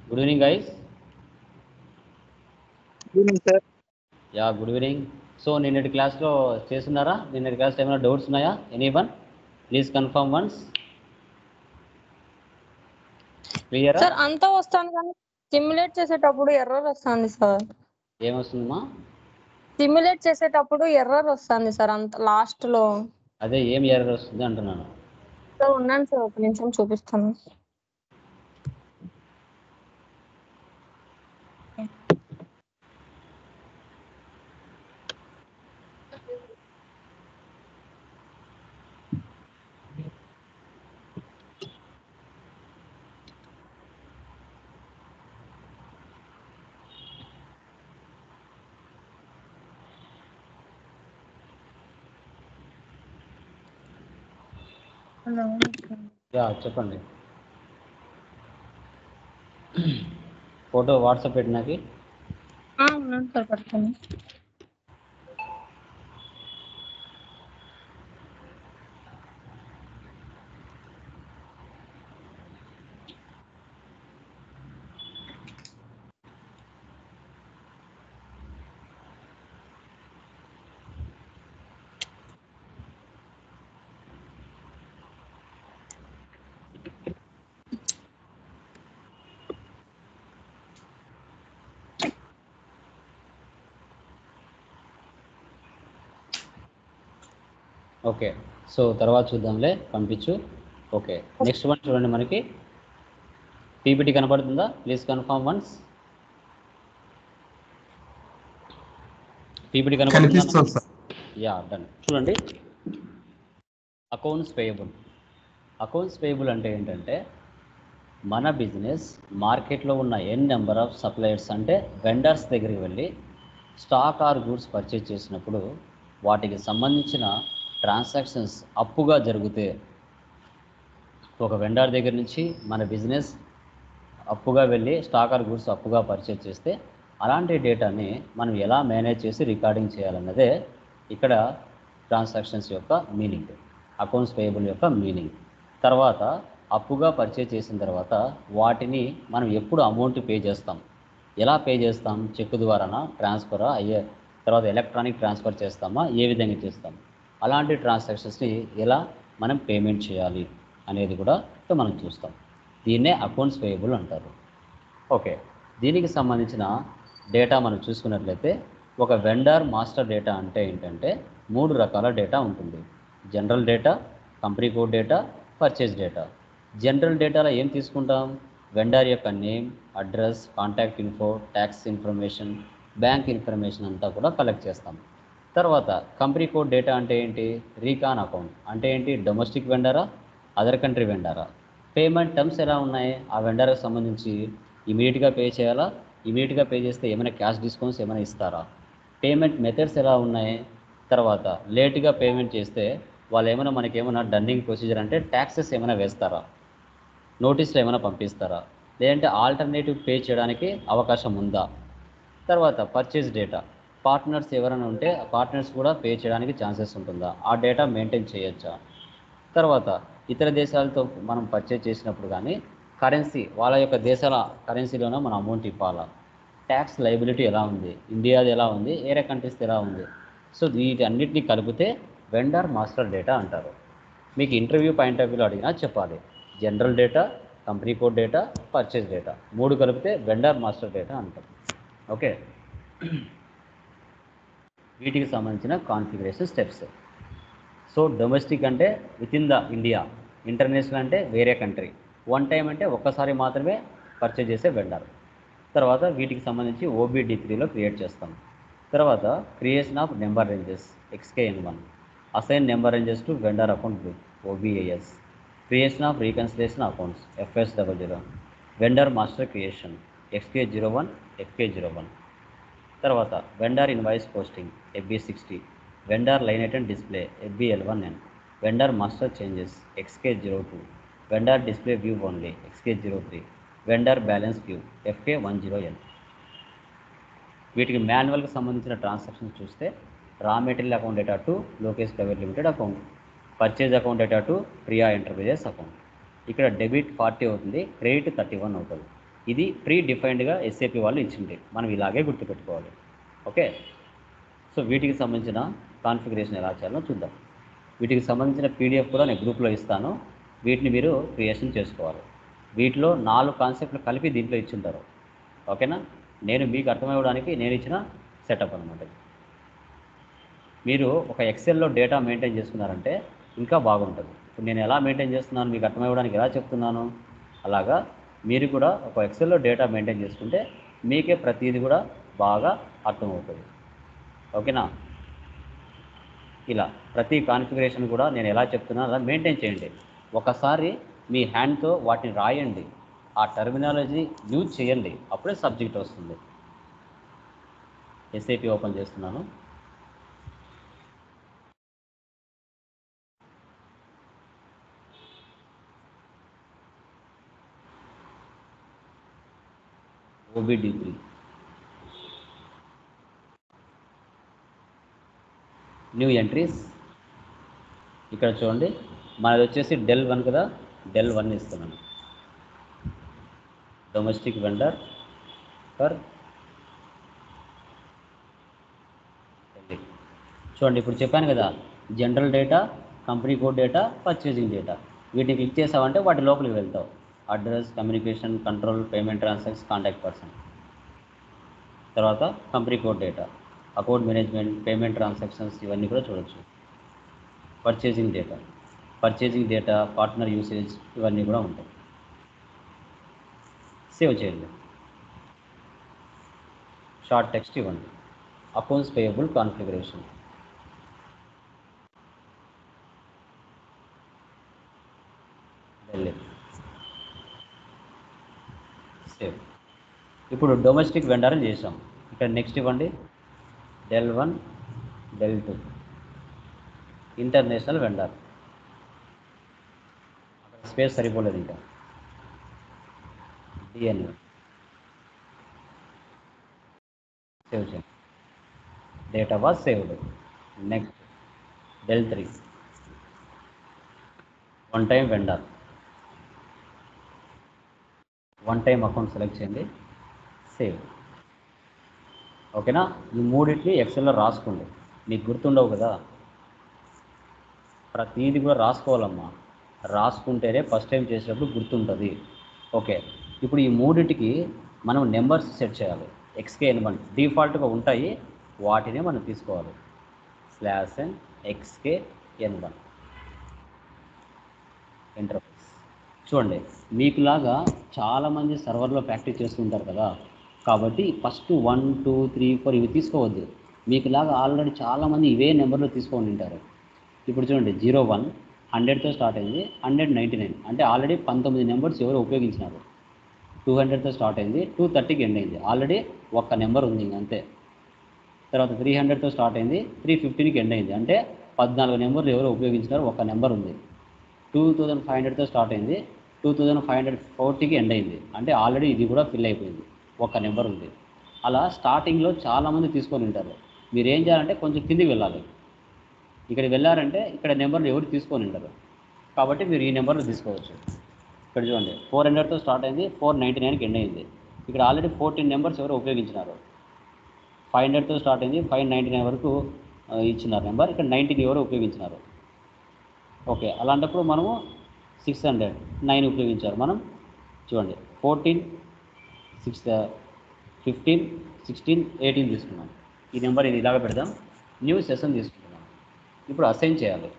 Good evening guys evening sir yeah good evening so నిన్నటి క్లాస్లో చేస్తున్నారా నిన్నటి క్లాస్లో ఏమైనా డౌట్స్ ఉన్నాయా any one please confirm once క్లియరా సార్ అంతా వస్తాను కానీ సిమ్యులేట్ చేసేటప్పుడు ఎర్రర్ వస్తుంది సార్ ఏమొస్తుందమ్మా సిమ్యులేట్ చేసేటప్పుడు ఎర్రర్ వస్తుంది సార్ అంత లాస్ట్ లో అదే ఏం ఎర్రర్ వస్తుంది అంటున్నాను సార్ ఉన్నాను సార్ ఒక నిమిషం చూపిస్తాను యా చెప్పండి ఫోటో వాట్సాప్ పెట్టినాకి ఆ, ఉన్నాను సార్ పెడతాను ఓకే సో తర్వాత చూద్దాంలే పంపించు ఓకే నెక్స్ట్ వన్ చూడండి మనకి పీపీటీ కనపడుతుందా ప్లీజ్ కన్ఫర్మ్ వన్స్ పీపీటీ కనపడుతుందా కనిపిస్తుంది సార్ యా డన్ చూడండి అకౌంట్స్ పేయబుల్ అకౌంట్స్ పేయబుల్ అంటే ఏంటంటే మన బిజినెస్ మార్కెట్లో ఉన్న ఎన్ నెంబర్ ఆఫ్ సప్లయర్స్ అంటే వెండర్స్ దగ్గరికి వెళ్ళి స్టాక్ ఆర్ గూడ్స్ పర్చేజ్ చేసినప్పుడు వాటికి సంబంధించిన ట్రాన్సాక్షన్స్ అప్పుగా జరిగితే ఒక వెండర్ దగ్గర నుంచి మన బిజినెస్ అప్పుగా వెళ్ళి స్టాక్ ఆర్ గూడ్స్ అప్పుగా పర్చేజ్ చేస్తే అలాంటి డేటాని మనం ఎలా మేనేజ్ చేసి రికార్డింగ్ చేయాలన్నదే ఇక్కడ ట్రాన్సాక్షన్స్ యొక్క మీనింగ్ అకౌంట్స్ పేయబుల్ యొక్క మీనింగ్ తర్వాత అప్పుగా పర్చేజ్ చేసిన తర్వాత వాటిని మనం ఎప్పుడు అమౌంట్ పే చేస్తాం ఎలా పే చేస్తాం చెక్ ద్వారానా ట్రాన్స్ఫరా అయ్యే తర్వాత ఎలక్ట్రానిక్ ట్రాన్స్ఫర్ చేస్తామా ఏ విధంగా చేస్తాం అలాంటి ట్రాన్సాక్షన్స్ని ఎలా మనం పేమెంట్ చేయాలి అనేది కూడా ఇక్కడ మనం చూస్తాం దీన్నే అకౌంట్స్ పేయబుల్ అంటారు ఓకే దీనికి సంబంధించిన డేటా మనం చూసుకున్నట్లయితే ఒక వెండర్ మాస్టర్ డేటా అంటే ఏంటంటే మూడు రకాల డేటా ఉంటుంది general data company code data purchase data జనరల్ డేటాలో ఏం తీసుకుంటాం వెండర్ యొక్క name address contact info tax information bank information అంతా కూడా కలెక్ట్ చేస్తాం తర్వాత కంపెనీ కోడ్ డేటా అంటే ఏంటి రీకాన్ అకౌంట్ అంటే ఏంటి డొమెస్టిక్ వెండరా అదర్ కంట్రీ వెండరా పేమెంట్ టర్మ్స్ ఎలా ఉన్నాయి ఆ వెండర్కి సంబంధించి ఇమీడియట్గా పే చేయాలా ఇమీడియట్గా పే చేస్తే ఏమైనా క్యాష్ డిస్కౌంట్స్ ఏమైనా ఇస్తారా పేమెంట్ మెథడ్స్ ఎలా ఉన్నాయి తర్వాత లేట్గా పేమెంట్ చేస్తే వాళ్ళు ఏమైనా మనకి ఏమైనా డన్నింగ్ ప్రొసీజర్ అంటే ట్యాక్సెస్ ఏమైనా వేస్తారా నోటీసులు ఏమైనా పంపిస్తారా లేదంటే ఆల్టర్నేటివ్ పే చేయడానికి అవకాశం ఉందా తర్వాత పర్చేస్ డేటా పార్ట్నర్స్ ఎవరైనా ఉంటే ఆ పార్ట్నర్స్ కూడా పే చేయడానికి ఛాన్సెస్ ఉంటుందా ఆ డేటా మెయింటైన్ చేయొచ్చా తర్వాత ఇతర దేశాలతో మనం పర్చేజ్ చేసినప్పుడు కానీ కరెన్సీ వాళ్ళ యొక్క దేశాల కరెన్సీలోనే మనం అమౌంట్ ఇవ్వాలా ట్యాక్స్ లైబిలిటీ ఎలా ఉంది ఇండియాది ఎలా ఉంది ఏరే కంట్రీస్ది ఎలా ఉంది సో వీటన్నిటిని కలిపితే వెండర్ మాస్టర్ డేటా అంటారు మీకు ఇంటర్వ్యూ పాయింట్ ఆఫ్ వ్యూలో అడిగినా చెప్పాలి general data company code data purchase data మూడు కలిపితే వెండర్ మాస్టర్ డేటా అంటారు ఓకే వీటికి సంబంధించిన కాన్ఫిగరేషన్ స్టెప్స్ సో డొమెస్టిక్ అంటే within the India international అంటే వేరే కంట్రీ వన్ టైం అంటే ఒక్కసారి మాత్రమే పర్చేజ్ చేసే వెండర్ తర్వాత వీటికి సంబంధించి ఓబీడీ త్రీలో క్రియేట్ చేస్తాం తర్వాత creation of number ranges XKN one assign number ranges to vendor account book OBAS creation of reconciliation accounts FS double zero vendor master creation XK zero one FK zero one తర్వాత vendor invoice posting FB sixty vendor line item display FB L one N vendor master changes XK zero two vendor display view only XK zero three vendor balance view FK one zero N వీటికి మాన్యువల్కి సంబంధించిన transactions చూస్తే raw material account data to Lokesh private limited account purchase account data to Priya enterprises account ఇక్కడ debit forty అవుతుంది credit thirty one అవుతుంది ఇది pre డిఫైన్డ్గా SAP వాళ్ళు ఇచ్చింది మనం ఇలాగే గుర్తుపెట్టుకోవాలి ఓకే సో వీటికి సంబంధించిన కాన్ఫిగరేషన్ ఎలా చేయాలో చూద్దాం వీటికి సంబంధించిన పీడిఎఫ్ కూడా నేను గ్రూప్లో ఇస్తాను వీటిని మీరు క్రియేషన్ చేసుకోవాలి వీటిలో నాలుగు కాన్సెప్ట్లు కలిపి దీంట్లో ఇచ్చింటారు ఓకేనా నేను మీకు అర్థమవ్వడానికి నేను ఇచ్చిన సెటప్ అనమాట ఇది. మీరు ఒక ఎక్సెల్లో డేటా మెయింటైన్ చేసుకున్నారంటే ఇంకా బాగుంటుంది ఇప్పుడు నేను ఎలా మెయింటైన్ చేస్తున్నాను మీకు అర్థమవ్వడానికి ఎలా చెప్తున్నాను అలాగా మీరు కూడా ఒక ఎక్సెల్లో డేటా మెయింటైన్ చేసుకుంటే మీకే ప్రతిదీ కూడా బాగా అర్థమవుతుంది ఓకేనా ఇలా ప్రతి కాన్ఫిగరేషన్ కూడా నేను ఎలా చెప్తున్నాను అలా మెయింటైన్ చేయండి ఒకసారి మీ హ్యాండ్తో వాటిని రాయండి ఆ టర్మినాలజీ యూజ్ చేయండి అప్పుడే సబ్జెక్ట్ వస్తుంది ఎస్ఏపి ఓపెన్ చేస్తున్నాను ఓబిడి త్రీ న్యూ ఎంట్రీస్ ఇక్కడ చూడండి మనది వచ్చేసి డెల్ వన్ కదా డెల్ వన్ ఇస్తున్నాను డొమెస్టిక్ వెండర్ ఫర్ ఢిల్లీ చూడండి ఇప్పుడు చెప్పాను కదా general data company code data purchasing data వీటిని క్లిక్ చేసావంటే వాటి లోపలికి వెళ్తావు address communication control payment transaction contact person తర్వాత company code data account management payment transactions ఇవన్నీ కూడా చూడొచ్చు purchasing data purchasing data partner usage ఇవన్నీ కూడా ఉంటాయి సేవ్ చేయండి షార్ట్ టెక్స్ట్ ఇవ్వండి accounts payable configuration Delhi save ఇప్పుడు డొమెస్టిక్ వెండర్ అని చేసాం ఇక్కడ నెక్స్ట్ ఇవ్వండి Del one Del two international vendor అక్కడ స్పేస్ సరిపోలేదు ఇంకా డిఎన్ఏ సేవ్ చేయండి data was saved next Del three one time vendor one time account select చేయండి సేవ్ ఓకేనా ఈ మూడింటిని ఎక్సెల్లో రాసుకోండి మీకు గుర్తుండవు కదా ప్రతిదీ కూడా రాసుకోవాలమ్మా రాసుకుంటేనే ఫస్ట్ టైం చేసేటప్పుడు గుర్తుంటుంది ఓకే ఇప్పుడు ఈ మూడింటికి మనం నెంబర్స్ సెట్ చేయాలి ఎక్స్కే ఎన్ వన్ డిఫాల్ట్గా ఉంటాయి వాటినే మనం తీసుకోవాలి slash N XK N one enterprise చూడండి మీకులాగా చాలామంది సర్వర్లో ప్రాక్టీస్ చేస్తుంటారు కదా కాబట్టి first one two three four ఇవి తీసుకోవద్దు మీకులాగా ఆల్రెడీ చాలామంది ఇవే నెంబర్లో తీసుకొని ఉంటారు ఇప్పుడు చూడండి జీరో వన్ హండ్రెడ్తో స్టార్ట్ అయింది హండ్రెడ్ నైంటీ నైన్ అంటే ఆల్రెడీ పంతొమ్మిది నెంబర్స్ ఎవరు ఉపయోగించినారు టూ హండ్రెడ్తో స్టార్ట్ అయింది టూ థర్టీకి ఎండ్ అయింది ఆల్రెడీ ఒక్క నెంబర్ ఉంది ఇంక అంతే తర్వాత త్రీ హండ్రెడ్తో స్టార్ట్ అయింది త్రీ ఫిఫ్టీన్కి ఎండ్ అయింది అంటే పద్నాలుగు నెంబర్లు ఎవరు ఉపయోగించినారు ఒక్క నెంబర్ ఉంది టూ థౌజండ్ ఫైవ్ హండ్రెడ్తో స్టార్ట్ అయింది టూ థౌజండ్ ఫైవ్ హండ్రెడ్ ఫోర్టీకి ఎండ్ అయింది అంటే ఆల్రెడీ ఇది కూడా ఫిల్ అయిపోయింది ఒక నెంబర్ ఉంది అలా స్టార్టింగ్లో చాలామంది తీసుకొని ఉంటారు మీరు ఏం చేయాలంటే కొంచెం కిందికి వెళ్ళాలి ఇక్కడికి వెళ్ళారంటే ఇక్కడ నెంబర్లు ఎవరు తీసుకొని ఉంటారు కాబట్టి మీరు ఈ నెంబర్లు తీసుకోవచ్చు ఇక్కడ చూడండి ఫోర్ హండ్రెడ్తో స్టార్ట్ అయింది ఫోర్ నైంటీ నైన్కి ఎండ్ అయింది ఇక్కడ ఆల్రెడీ ఫోర్టీన్ నెంబర్స్ ఎవరు ఉపయోగించినారు ఫైవ్ హండ్రెడ్తో స్టార్ట్ అయింది ఫైవ్ నైంటీ నైన్ వరకు ఆ, ఇచ్చినారు నెంబర్ ఇక్కడ నైన్టీన్ ఎవరు ఉపయోగించినారు ఓకే అలాంటప్పుడు మనము సిక్స్ హండ్రెడ్ నైన్ ఉపయోగించారు మనం చూడండి fourteen six fifteen sixteen eighteen తీసుకున్నాం ఈ నెంబర్ ఇది ఇలాగ పెడదాం న్యూ సెషన్ తీసుకుంటున్నాం ఇప్పుడు అసైన్ చేయాలి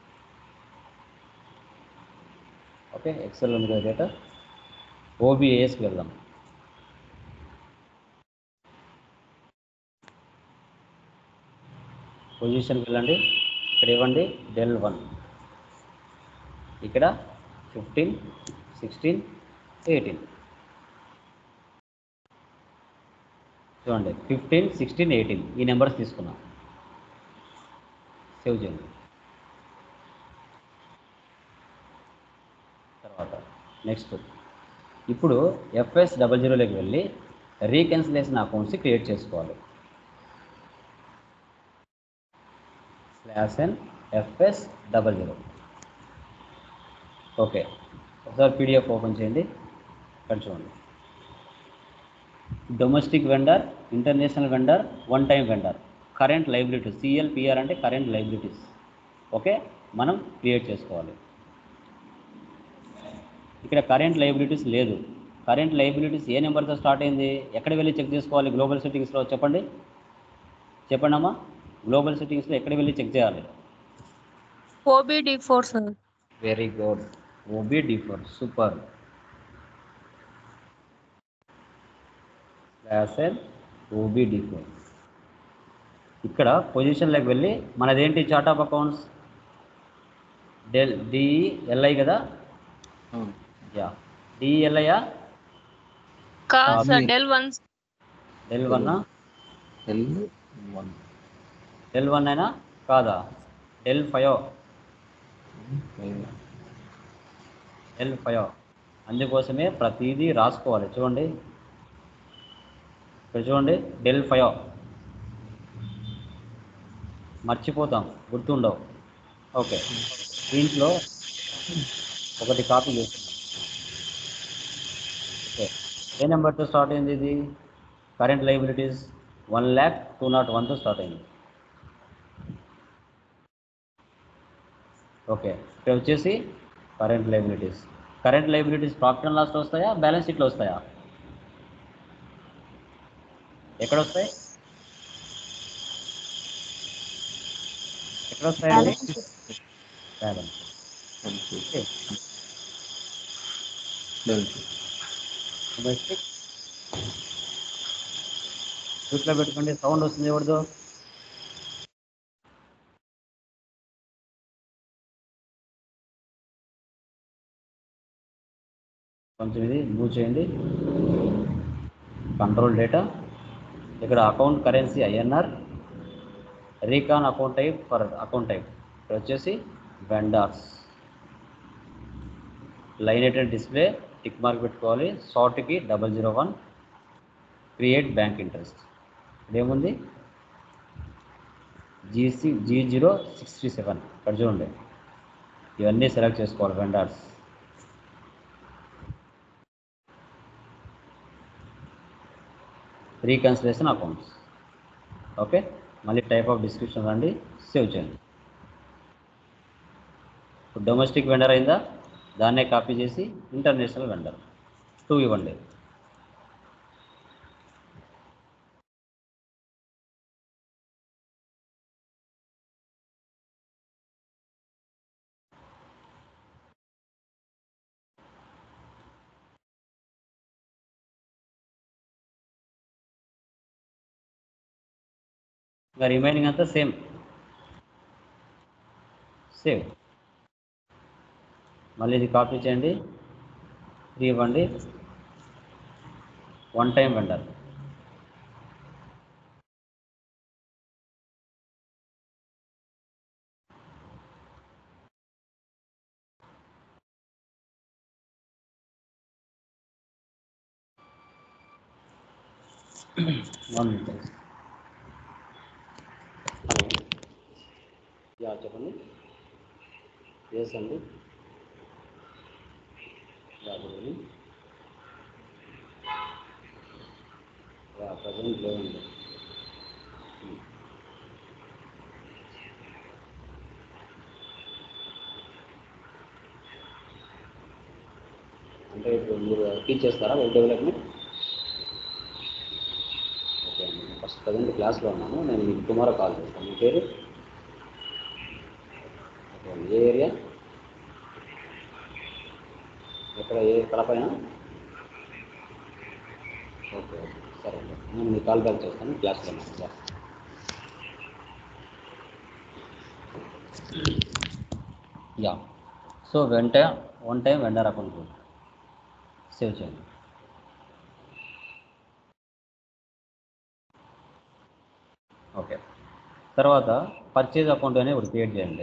ఓకే ఎక్సెల్ ఉంది కదా డేటా ఓబిఏఎస్కి వెళ్దాం పొజిషన్కి వెళ్ళండి ఇక్కడ ఇవ్వండి డెల్ వన్ ఇక్కడ ఫిఫ్టీన్ సిక్స్టీన్ ఎయిటీన్ చూడండి ఫిఫ్టీన్ సిక్స్టీన్ ఎయిటీన్ ఈ నెంబర్స్ తీసుకున్నాం సేవ్ చేయండి తర్వాత నెక్స్ట్ ఇప్పుడు ఎఫ్ఎస్ డబల్ జీరోలోకి వెళ్ళి రీకెన్సిలేషన్ అకౌంట్స్ క్రియేట్ చేసుకోవాలి slash N FS double zero okay ఒకసారి పీడిఎఫ్ ఓపెన్ చేయండి ఇక్కడ చూడండి domestic vendor international vendor one time vendor current liabilities CLPR అంటే కరెంట్ లైబిలిటీస్ ఓకే మనం క్రియేట్ చేసుకోవాలి ఇక్కడ కరెంట్ లైబిలిటీస్ లేదు కరెంట్ లైబిలిటీస్ ఏ నెంబర్తో స్టార్ట్ అయింది ఎక్కడ వెళ్ళి చెక్ చేసుకోవాలి గ్లోబల్ సెట్టింగ్స్లో చెప్పండి చెప్పండి అమ్మా గ్లోబల్ సెట్టింగ్స్లో ఎక్కడ వెళ్ళి చెక్ చేయాలి OBD four sir very good OB differ super slash L OB differ ఇక్కడ పొజిషన్లోకి వెళ్ళి మనదేంటి chart of accounts Del DLI కదా అవును యా డిఎల్ఐయా కాదు Ah, సార్ మీ- డెల్ వన్ డెల్ వన్నా ఎల్ వన్ డెల్ వన్ అయినా కాదా డెల్ ఫైవ్ డెల్ ఫైవ్ అందుకోసమే ప్రతిదీ రాసుకోవాలి చూడండి ఇక్కడ చూడండి డెల్ ఫైవ్ మర్చిపోతాం గుర్తుండవు ఓకే దీంట్లో ఒకటి కాపీ చేస్తున్నాం ఓకే ఏ నెంబర్తో స్టార్ట్ అయింది ఇది current liabilities one lakh two nought వన్తో స్టార్ట్ అయింది ఓకే ఇక్కడ వచ్చేసి current liabilities current liabilities profit and లాస్లో వస్తాయా బ్యాలెన్స్ షీట్లో వస్తాయా ఎక్కడ వస్తాయి ఎక్కడ వస్తాయండి బ్యాలెన్స్ ఓకే డొమెస్టిక్ మ్యూట్లో పెట్టుకోండి సౌండ్ వస్తుంది ఎవరిదో కొంచెం ఇది మూవ్ చేయండి కంట్రోల్ డేటా ఇక్కడ account currency INR recon account type for account type ఇక్కడ వచ్చేసి vendors line item display tick mark పెట్టుకోవాలి షార్ట్కి double zero one create bank interest ఇదేముంది GC G zero sixty seven ఇక్కడ చూడండి ఇవన్నీ సెలెక్ట్ చేసుకోవాలి వెండార్స్ రీకన్సిలేషన్ అకౌంట్స్ ఓకే మళ్ళీ టైప్ ఆఫ్ డిస్క్రిప్షన్ రండి సేవ్ చేయండి ఇప్పుడు డొమెస్టిక్ వెండర్ అయిందా దాన్నే కాపీ చేసి ఇంటర్నేషనల్ వెండర్ టూ ఇవ్వండి ఇంకా రిమైనింగ్ అంతా సేమ్ సేవ్ మళ్ళీ ఇది కాపీ చేయండి త్రీ ఇవ్వండి one time vendor one minute yeah చెప్పండి ఎస్ అండి yeah good evening yeah present లేదండి అంటే ఇప్పుడు మీరు టీచ్ చేస్తారా వెబ్ డెవలప్మెంట్ ఓకే అండి ఫస్ట్ ప్రజెంట్ క్లాస్లో ఉన్నాను నేను మీకు టుమారో కాల్ చేస్తాను మీ పేరు ఓకే అండి ఏ ఏరియా ఎక్కడ ఏ కడపైన ఓకే ఓకే సరే అండి నేను మీకు కాల్ బ్యాక్ చేస్తాను క్లాస్లో ఉన్నాను సార్ యా సో వెంట one time vendor account save చేయండి ఓకే తర్వాత పర్చేజ్ అకౌంట్ అనేది ఒకటి క్రియేట్ చేయండి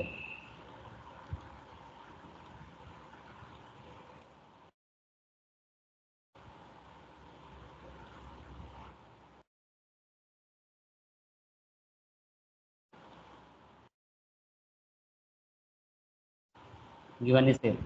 ఇవన్నీ సేమ్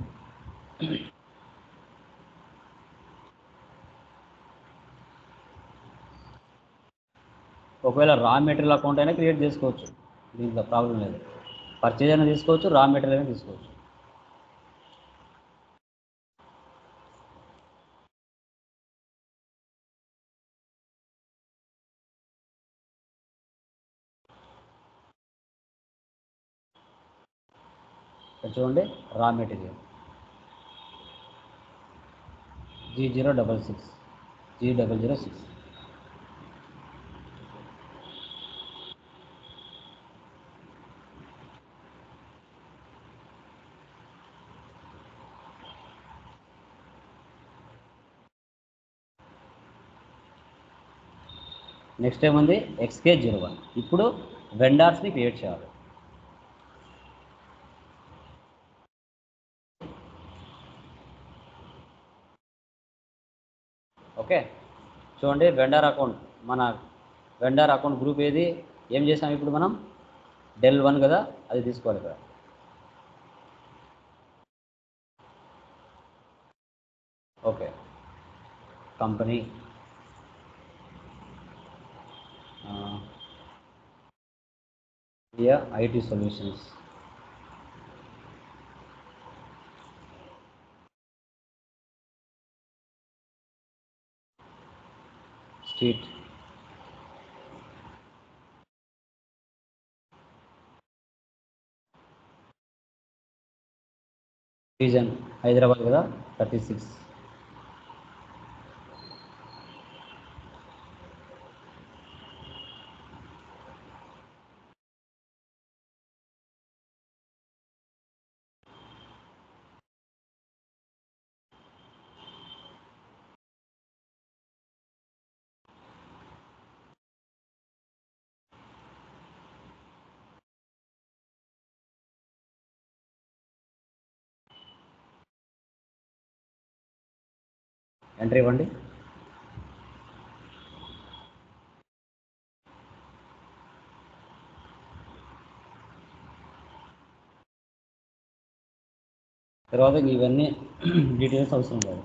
ఒకవేళ రా మెటీరియల్ అకౌంట్ అయినా క్రియేట్ చేసుకోవచ్చు దీంట్లో ప్రాబ్లం లేదు పర్చేజ్ అయినా తీసుకోవచ్చు రా మెటీరియల్ అయినా తీసుకోవచ్చు ఇక్కడ చూడండి raw material G zero double six G double zero six next ఏముంది ఎక్స్కే జీరో వన్ ఇప్పుడు వెండార్స్ని క్రియేట్ చేయాలి ఓకే చూడండి వెండర్ అకౌంట్ మన వెండర్ అకౌంట్ గ్రూప్ ఏది ఏం చేసాం ఇప్పుడు మనం డెల్ వన్ కదా అది తీసుకోవాలి ఇక్కడ okay company IT solutions street region Hyderabad కదా థర్టీ సిక్స్ ఎంట్రీ ఇవ్వండి తర్వాత ఇవన్నీ డీటెయిల్స్ అవసరం లేదు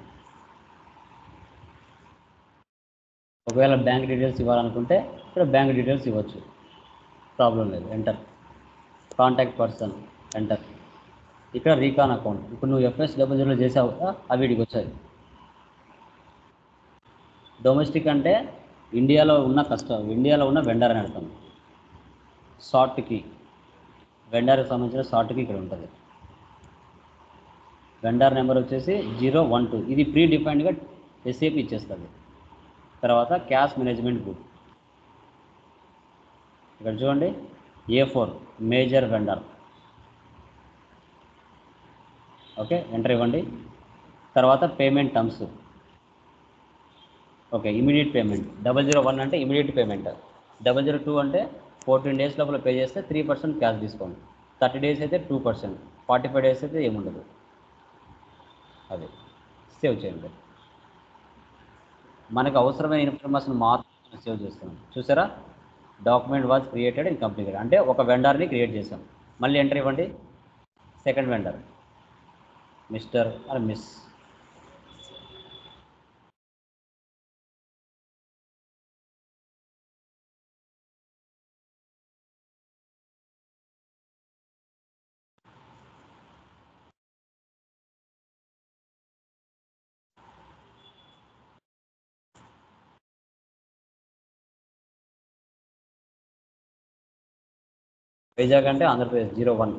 ఒకవేళ బ్యాంక్ డీటెయిల్స్ ఇవ్వాలనుకుంటే ఇక్కడ బ్యాంక్ డీటెయిల్స్ ఇవ్వచ్చు ప్రాబ్లం లేదు ఎంటర్ కాంటాక్ట్ పర్సన్ ఎంటర్ ఇక్కడ రీకాన్ అకౌంట్ ఇప్పుడు నువ్వు ఎఫ్ఎస్ డబుల్ జీరో చేసావు కదా, అవి వీడికి వచ్చాయి డొమెస్టిక్ అంటే ఇండియాలో ఉన్న కస్టమర్ ఇండియాలో ఉన్న వెండర్ అని అర్థం షార్ట్కి వెండర్కి సంబంధించిన షార్ట్కి ఇక్కడ ఉంటుంది వెండర్ నెంబర్ వచ్చేసి జీరో వన్ టూ ఇది ప్రీ డిఫైన్డ్గా ఎస్ఏపి ఇచ్చేస్తుంది తర్వాత క్యాష్ మేనేజ్మెంట్ గ్రూప్ ఇక్కడ చూడండి A four major vendor okay enter ఇవ్వండి తర్వాత payment terms okay immediate payment double zero one అంటే immediate payment double zero two అంటే ఫోర్టీన్ డేస్ లోపల పే చేస్తే three percent cash discount thirty days అయితే two percent forty five days అయితే ఏముండదు అది సేవ్ చేయండి మనకు అవసరమైన ఇన్ఫర్మేషన్ మాత్రం సేవ్ చేస్తున్నాం చూసారా document was created in completed అంటే ఒక వెండర్ని క్రియేట్ చేసాం మళ్ళీ ఎంటర్ ఇవ్వండి second vendor mister are miss Vizag అంటే Andhra Pradesh zero one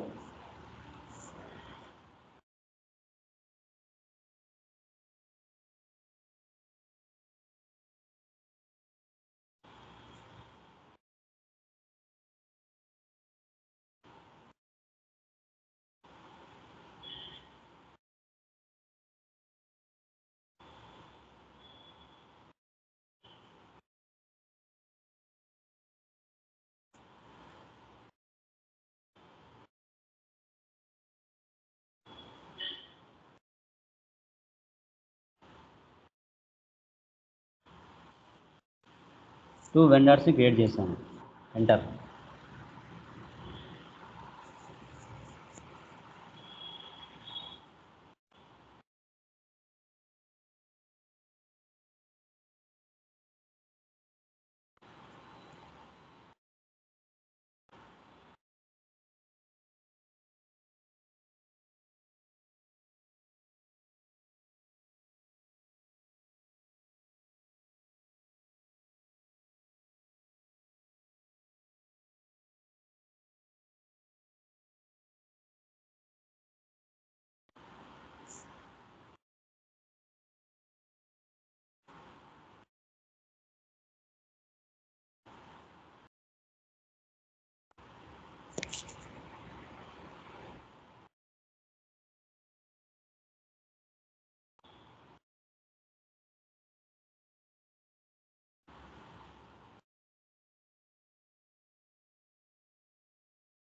two వెండర్స్ని create చేశాను ఎంటర్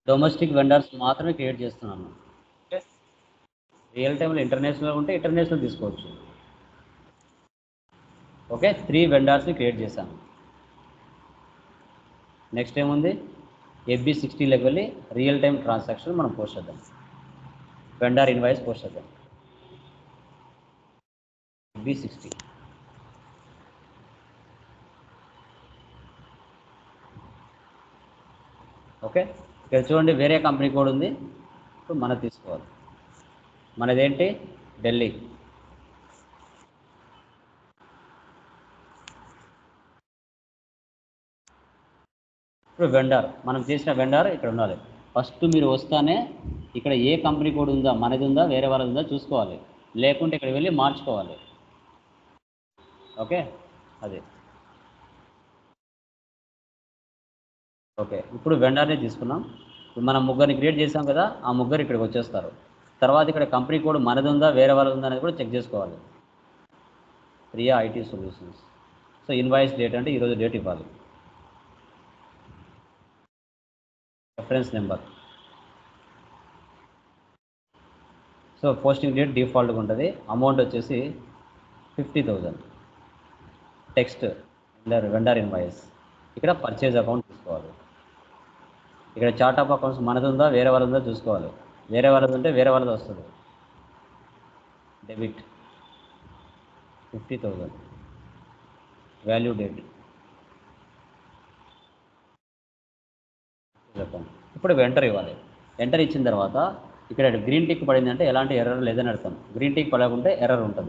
డొమెస్టిక్ వెండర్స్ మాత్రమే క్రియేట్ చేస్తున్నాను ఓకే రియల్ టైంలో ఇంటర్నేషనల్ ఉంటే ఇంటర్నేషనల్ తీసుకోవచ్చు ఓకే త్రీ వెండర్స్ని క్రియేట్ చేశాను నెక్స్ట్ ఏముంది ఎఫ్బి సిక్స్టీలోకి వెళ్ళి రియల్ టైం ట్రాన్సాక్షన్ మనం పోస్ట్ చేద్దాం వెండర్ ఇన్వాయిస్ పోస్ట్ చేద్దాం ఎఫ్బి సిక్స్టీ ఓకే ఇక్కడ చూడండి వేరే కంపెనీ కోడ్ ఉంది ఇప్పుడు మనది తీసుకోవాలి మనదేంటి ఢిల్లీ ఇప్పుడు వెండర్ మనం చేసిన వెండర్ ఇక్కడ ఉండాలి ఫస్ట్ మీరు వస్తానే ఇక్కడ ఏ కంపెనీ కోడ్ ఉందా మనది ఉందా వేరే వాళ్ళది ఉందా చూసుకోవాలి లేకుంటే ఇక్కడ వెళ్ళి మార్చుకోవాలి ఓకే అదే ఓకే ఇప్పుడు వెండర్ని తీసుకున్నాం ఇప్పుడు మనం ముగ్గురిని క్రియేట్ చేసాం కదా ఆ ముగ్గురు ఇక్కడికి వచ్చేస్తారు తర్వాత ఇక్కడ కంపెనీ కోడ్ మనది ఉందా వేరే వాళ్ళది ఉందా అనేది కూడా చెక్ చేసుకోవాలి Priya IT solutions so invoice date అంటే ఈరోజు డేట్ ఇవ్వాలి reference number so posting date డిఫాల్ట్గా ఉంటుంది అమౌంట్ వచ్చేసి fifty thousand text vendor vendor invoice ఇక్కడ పర్చేజ్ అకౌంట్ తీసుకోవాలి ఇక్కడ చార్ట్ ఆఫ్ అకౌంట్స్ మనది ఉందా వేరే వాళ్ళది ఉందా చూసుకోవాలి వేరే వాళ్ళది ఉంటే వేరే వాళ్ళది వస్తుంది debit fifty thousand value date account ఇప్పుడు ఎంటర్ ఇవ్వాలి ఎంటర్ ఇచ్చిన తర్వాత ఇక్కడ గ్రీన్ టిక్ పడింది అంటే ఎలాంటి ఎర్రర్ లేదని అర్థం గ్రీన్ టిక్ పడకుంటే ఎర్రర్ ఉంటుంది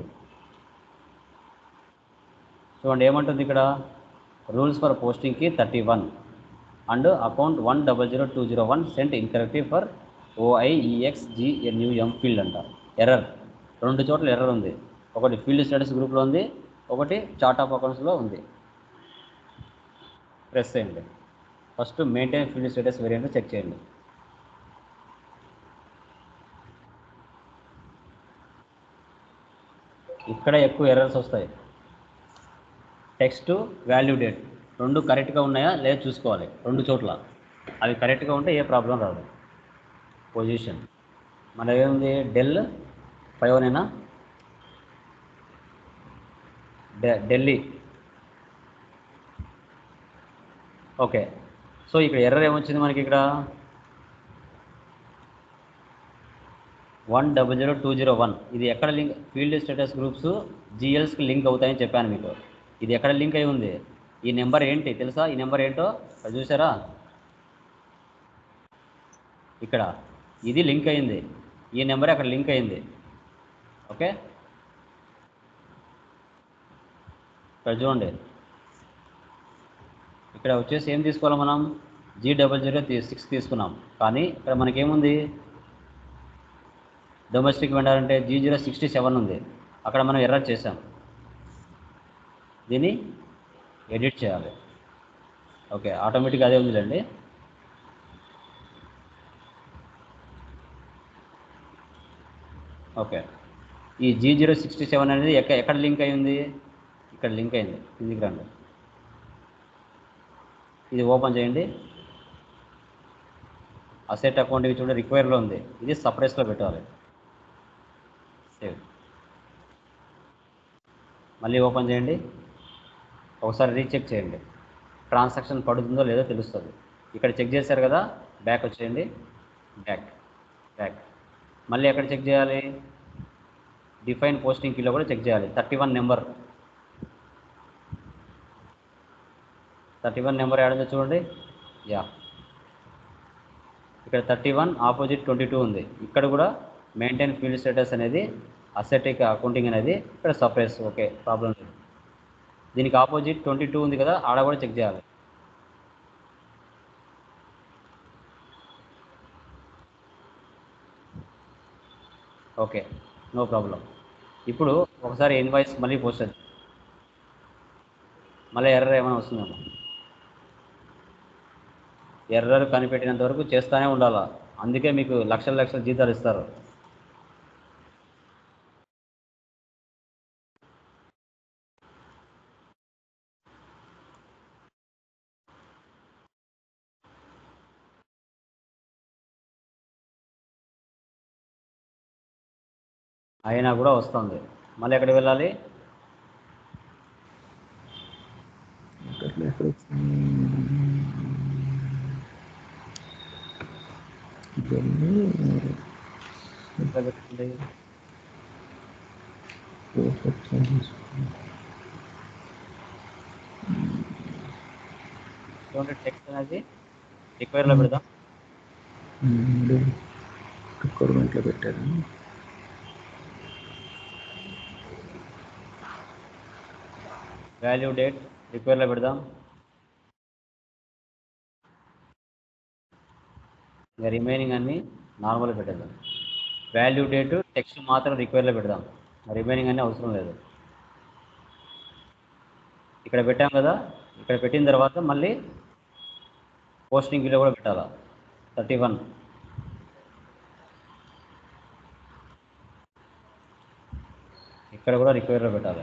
చూడండి ఏమంటుంది ఇక్కడ రూల్స్ ఫర్ పోస్టింగ్కి thirty one and account one double zero two zero one sent incorrect for OIEX GNUM field అంట ఎర్రర్ రెండు చోట్ల ఎర్రర్ ఉంది ఒకటి ఫీల్డ్ స్టేటస్ గ్రూప్లో ఉంది ఒకటి చార్ట్ ఆఫ్ అకౌంట్స్లో ఉంది ప్రెస్ చేయండి first maintain field status variant check చేయండి ఇక్కడ ఎక్కువ ఎర్రర్స్ వస్తాయి టెక్స్ట్ వాల్యూ డేట్ రెండు కరెక్ట్గా ఉన్నాయా లేదా చూసుకోవాలి రెండు చోట్ల అవి కరెక్ట్గా ఉంటే ఏ ప్రాబ్లం రాదు పొజిషన్ మన ఏముంది డెల్ ఫైవ్ నేనా డె- ఢిల్లీ ఓకే సో ఇక్కడ ఎర్రర్ ఏమొచ్చింది మనకి ఇక్కడ one double zero two zero one ఇది ఎక్కడ లింక్ ఫీల్డ్ స్టేటస్ గ్రూప్స్ జిఎల్స్కి లింక్ అవుతాయని చెప్పాను మీకు ఇది ఎక్కడ లింక్ అయి ఉంది ఈ నెంబర్ ఏంటి తెలుసా ఈ నెంబర్ ఏంటో అది చూసారా ఇక్కడ ఇది లింక్ అయింది ఈ నెంబర్ అక్కడ లింక్ అయింది ఓకే ఇక్కడ చూడండి ఇక్కడ వచ్చేసి ఏం తీసుకోవాలి మనం జీ డబల్ జీరో సిక్స్ తీసుకున్నాం కానీ ఇక్కడ మనకేముంది డొమెస్టిక్ వెండర్ అంటే జీ జీరో సిక్స్టీ సెవెన్ ఉంది అక్కడ మనం ఎర్రర్ చేసాం దీన్ని ఎడిట్ చేయాలి ఓకే ఆటోమేటిక్గా అదే ఉందిలేండి ఓకే ఈ జీ జీరో సిక్స్టీ సెవెన్ అనేది ఎక్కడ ఎక్కడ లింక్ అయింది ఇక్కడ లింక్ అయింది కిందికి రండి ఇది ఓపెన్ చేయండి అసెట్ అకౌంట్ ఇవి చూడండి రిక్వైర్లో ఉంది ఇది సపరేట్స్లో పెట్టాలి సేవ్ మళ్ళీ ఓపెన్ చేయండి ఒకసారి రీచెక్ చేయండి ట్రాన్సాక్షన్ పడుతుందో లేదో తెలుస్తుంది ఇక్కడ చెక్ చేశారు కదా బ్యాక్ వచ్చేయండి బ్యాక్ బ్యాక్ మళ్ళీ ఎక్కడ చెక్ చేయాలి డిఫైన్ పోస్టింగ్ కీలో కూడా చెక్ చేయాలి thirty one number thirty one number ఏడుందో చూడండి యా ఇక్కడ thirty one opposite twenty two ఉంది ఇక్కడ కూడా మెయింటైన్ ఫీల్డ్ స్టేటస్ అనేది అసెటిక్ అకౌంటింగ్ అనేది ఇక్కడ సపరేస్ ఓకే ప్రాబ్లం లేదు దీనికి ఆపోజిట్ ట్వంటీ టూ ఉంది కదా ఆడ కూడా చెక్ చేయాలి ఓకే నో ప్రాబ్లం ఇప్పుడు ఒకసారి ఇన్వాయిస్ మళ్ళీ పోస్ట్ చేద్దాం మళ్ళీ ఎర్రర్ ఏమైనా వస్తుందేమో ఎర్రర్ కనిపెట్టినంత వరకు చేస్తూనే ఉండాలా అందుకే మీకు లక్షల లక్షల జీతాలు ఇస్తారు అయినా కూడా వస్తుంది మళ్ళీ ఎక్కడికి వెళ్ళాలి అట్లా ఎక్కడ వచ్చింది ఇవన్నీ ఎక్కడ పెట్టండి perfect sizes. చూడండి టెక్స్ట్ అనేది రిక్వైర్లో పెడదాం మూడు రిక్వైర్మెంట్లో పెట్టారు వాల్యూ డేట్ రిక్వైర్లో పెడదాం ఇంకా రిమైనింగ్ అన్ని నార్మల్ పెట్టేద్దాం వాల్యూ డేట్ టెక్స్ట్ మాత్రం రిక్వైర్లో పెడదాం రిమైనింగ్ అన్ని అవసరం లేదు ఇక్కడ పెట్టాం కదా ఇక్కడ పెట్టిన తర్వాత మళ్ళీ పోస్టింగ్ బిల్ కూడా పెట్టాలా థర్టీ వన్ ఇక్కడ కూడా రిక్వైర్లో పెట్టాలి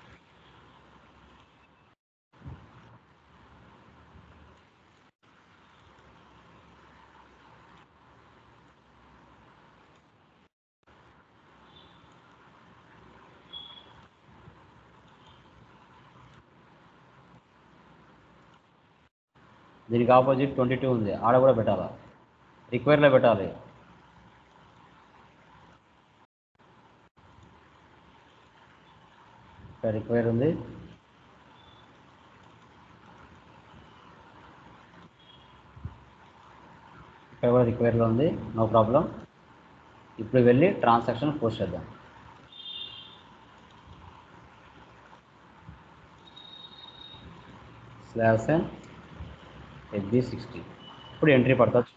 దీనికి ఆపోజిట్ ట్వంటీ టూ ఉంది ఆడ కూడా పెట్టాలా రిక్వైర్లో పెట్టాలి ఇక్కడ రిక్వైర్ ఉంది ఇక్కడ కూడా రిక్వైర్లో ఉంది నో ప్రాబ్లం ఇప్పుడు వెళ్ళి ట్రాన్సాక్షన్ పోస్ట్ చేద్దాం స్లాబ్స్ అండ్ ఎస్బి సిక్స్టీ ఇప్పుడు ఎంట్రీ పడతా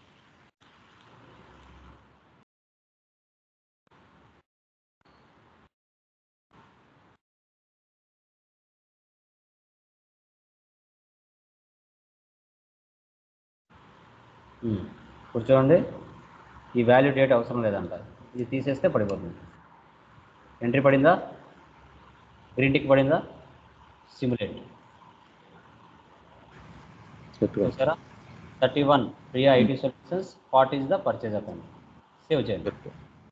ఉమ్. ఇప్పుడు చూడండి ఈ వాల్యూ డేట్ అవసరం లేదంట ఇది తీసేస్తే పడిపోతుంది ఎంట్రీ పడిందా గ్రీన్ టిక్ పడిందా సిమ్యులేట్ చెప్పు చూసారా thirty one Priya IT solutions forty is the purchase account save చేయండి చెప్పు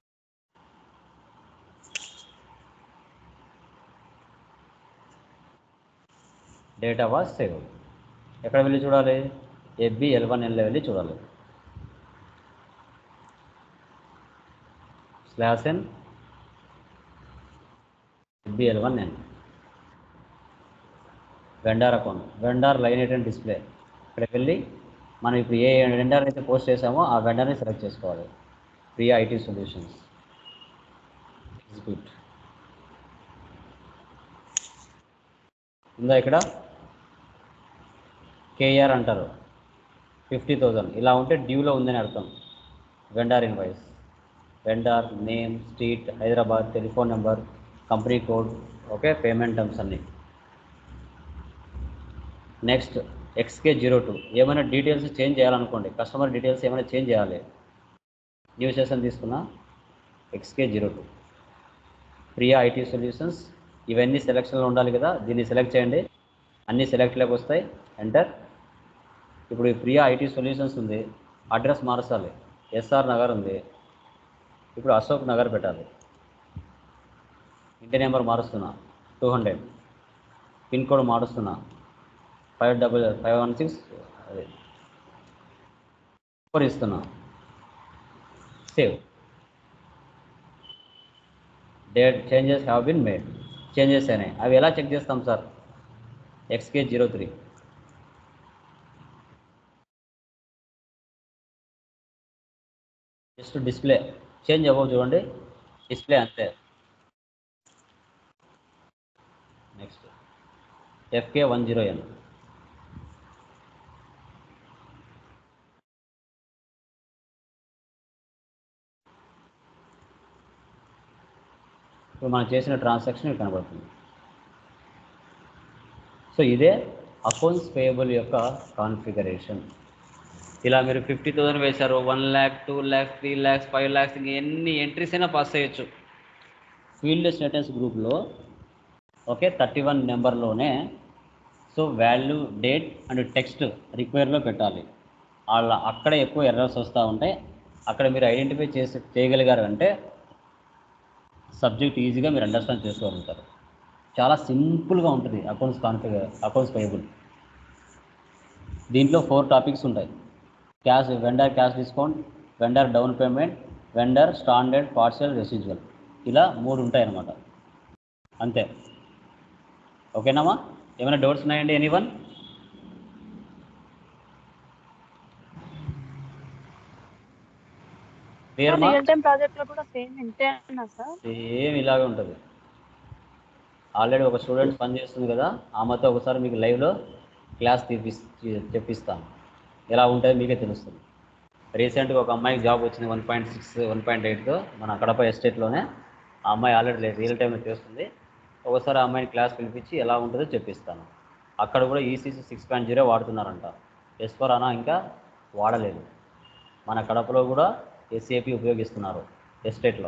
డేటా వాజ్ సేవ్ ఎక్కడ వెళ్ళి చూడాలి ఎఫ్బి ఎల్ వన్ ఎన్లో వెళ్ళి చూడాలి slash N FB L one N vendor account vendor line item display ఇక్కడికి వెళ్ళి మనం ఇప్పుడు ఏ వెండార్ అయితే పోస్ట్ చేసామో ఆ వెండర్ని సెలెక్ట్ చేసుకోవాలి ప్రియా ఐటీ సొల్యూషన్స్ ఎగ్జిక్యూట్ ఉందా ఇక్కడ కేఆర్ అంటారు ఫిఫ్టీ థౌజండ్ ఇలా ఉంటే డ్యూలో ఉందని అర్థం vendor invoice vendor name street Hyderabad telephone number company code okay payment terms అన్నీ నెక్స్ట్ ఎక్స్కే జీరో టూ ఏమైనా డీటెయిల్స్ చేంజ్ చేయాలనుకోండి కస్టమర్ డీటెయిల్స్ ఏమైనా చేంజ్ చేయాలి న్యూ సెషన్ తీసుకున్నా XK zero two Priya IT solutions ఇవన్నీ సెలెక్షన్లో ఉండాలి కదా దీన్ని సెలెక్ట్ చేయండి అన్నీ సెలెక్ట్లోకి వస్తాయి ఎంటర్ ఇప్పుడు ఈ ప్రియా ఐటీ సొల్యూషన్స్ ఉంది అడ్రస్ మార్చాలి ఎస్ఆర్ నగర్ ఉంది ఇప్పుడు అశోక్ నగర్ పెట్టాలి ఇంటి నెంబర్ మారుస్తున్నా టూ హండ్రెడ్ పిన్ కోడ్ మారుస్తున్నా five double five one six అదే ఫోర్ ఇస్తున్నా save date changes have been made changes అయినాయి అవి ఎలా చెక్ చేస్తాం sir XK zero three just display change అవ్వవు చూడండి డిస్ప్లే అంతే next FK one zero N ఇప్పుడు మనం చేసిన ట్రాన్సాక్షన్ ఇక్కడ కనబడుతుంది సో ఇదే అకౌంట్స్ పేయబుల్ యొక్క కాన్ఫిగరేషన్ ఇలా మీరు ఫిఫ్టీ థౌసండ్ వేశారు one lakh two lakhs three lakhs five lakhs ఇంకా ఎన్ని ఎంట్రీస్ అయినా పాస్ చేయొచ్చు ఫీల్డ్ స్టేటస్ గ్రూప్లో ఓకే థర్టీ వన్ నెంబర్లోనే so value date and text రిక్వైర్లో పెట్టాలి వాళ్ళ అక్కడ ఎక్కువ ఎర్రర్స్ వస్తూ ఉంటాయి అక్కడ మీరు ఐడెంటిఫై చేసి చేయగలిగారు అంటే సబ్జెక్ట్ ఈజీగా మీరు అండర్స్టాండ్ చేసుకోగలుగుతారు చాలా సింపుల్గా ఉంటుంది అకౌంట్స్ కాన్ఫిగర్ అకౌంట్స్ పేయబుల్ దీంట్లో ఫోర్ టాపిక్స్ ఉంటాయి cash vendor cash discount vendor down payment vendor standard partial residual ఇలా మూడు ఉంటాయి అన్నమాట అంతే ఓకేనామా ఏమైనా డౌట్స్ ఉన్నాయండి ఎనీ వన్ క్లియర్ మా రియల్ టైం ప్రాజెక్ట్ లో కూడా సేమ్ ఇంతే అన్నా సార్ సేమ్ ఇలాగే ఉంటుంది ఆల్రెడీ ఒక స్టూడెంట్ పని చేస్తుంది కదా ఆమెతో ఒకసారి మీకు లైవ్లో క్లాస్ తీపిస్ చెప్పిస్తాను ఎలా ఉంటుందో మీకే తెలుస్తుంది రీసెంట్గా ఒక అమ్మాయికి జాబ్ వచ్చింది one point six one point ఎయిట్తో మన కడప ఎస్టేట్లోనే ఆ అమ్మాయి ఆల్రెడీ రియల్ టైంలో చేస్తుంది ఒకసారి ఆ అమ్మాయిని క్లాస్ పిలిపించి ఎలా ఉంటుందో చెప్పిస్తాను అక్కడ కూడా ఈసీసీ సిక్స్ పాయింట్ జీరో వాడుతున్నారంట ఎస్ ఫోర్ అనా ఇంకా వాడలేదు మన కడపలో కూడా ఎస్ఏపి ఉపయోగిస్తున్నారు ఎస్టేట్లో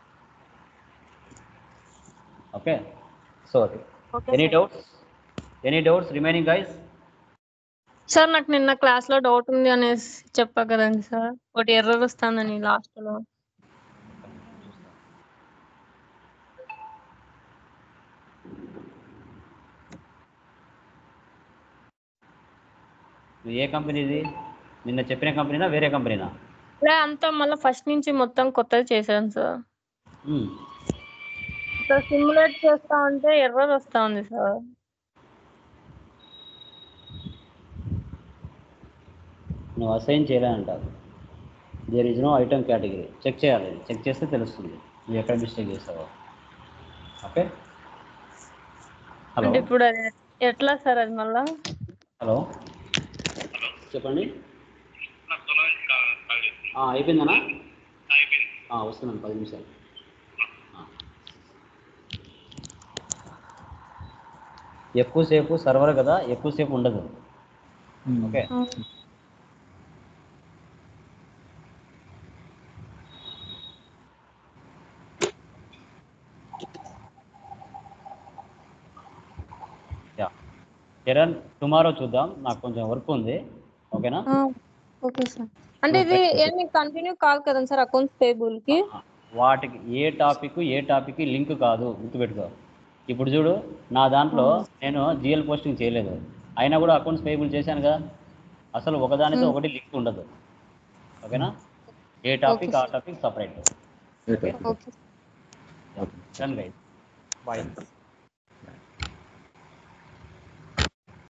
okay so okay any doubts any doubts remaining guys sir నాకు నిన్న క్లాస్ లో డౌట్ ఉంది అనేసి చెప్పా కదండి సార్ ఒకటి ఎర్రర్ వస్తుందని లాస్ట్ లో ఏ కంపెనీది నిన్న చెప్పిన కంపెనీనా వేరే కంపెనీనా లే అంతా మళ్ళీ ఫస్ట్ నుంచి మొత్తం కొత్తది చేశాను సార్ మ్మ్. సార్ సిమ్యులేట్ చేస్తా ఉంటే ఎర్రర్ వస్తా ఉంది సార్ నువ్వు అసైన్ చేయాలంటారు there is no item category check చేయాలి చెక్ చేస్తే తెలుస్తుంది నువ్వు ఎక్కడ మిస్టేక్ చేసావో ఓకే హలో అంటే ఇప్పుడు అది ఎట్లా సార్ అది మళ్ళా హలో చెప్పండి ఆ, అయిపోయిందనా ఆ, వస్తున్నాను పది నిమిషాలు ఆ. ఎక్కువసేపు సర్వర్ కదా ఎక్కువసేపు ఉండదు ఓకే యా కిరణ్ టుమారో చూద్దాం నాకు కొంచెం వర్క్ ఉంది ఓకేనా ఓకే సార్ అంటే ఇది ఏమి కంటిన్యూ కాదు కదా సార్ అకౌంట్స్ పేబుల్ కి వాటికి A topic A topic link కాదు గుర్తుపెట్టుకో ఇప్పుడు చూడు నా దాంట్లో నేను జిఎల్ పోస్టింగ్ చేయలేదు అయినా కూడా అకౌంట్స్ పేబుల్ చేశాను కదా అసలు ఒకదానితో ఒకటి లింక్ ఉండదు ఓకేనా ఏ టాపిక్ ఆ topic separate okay done guys bye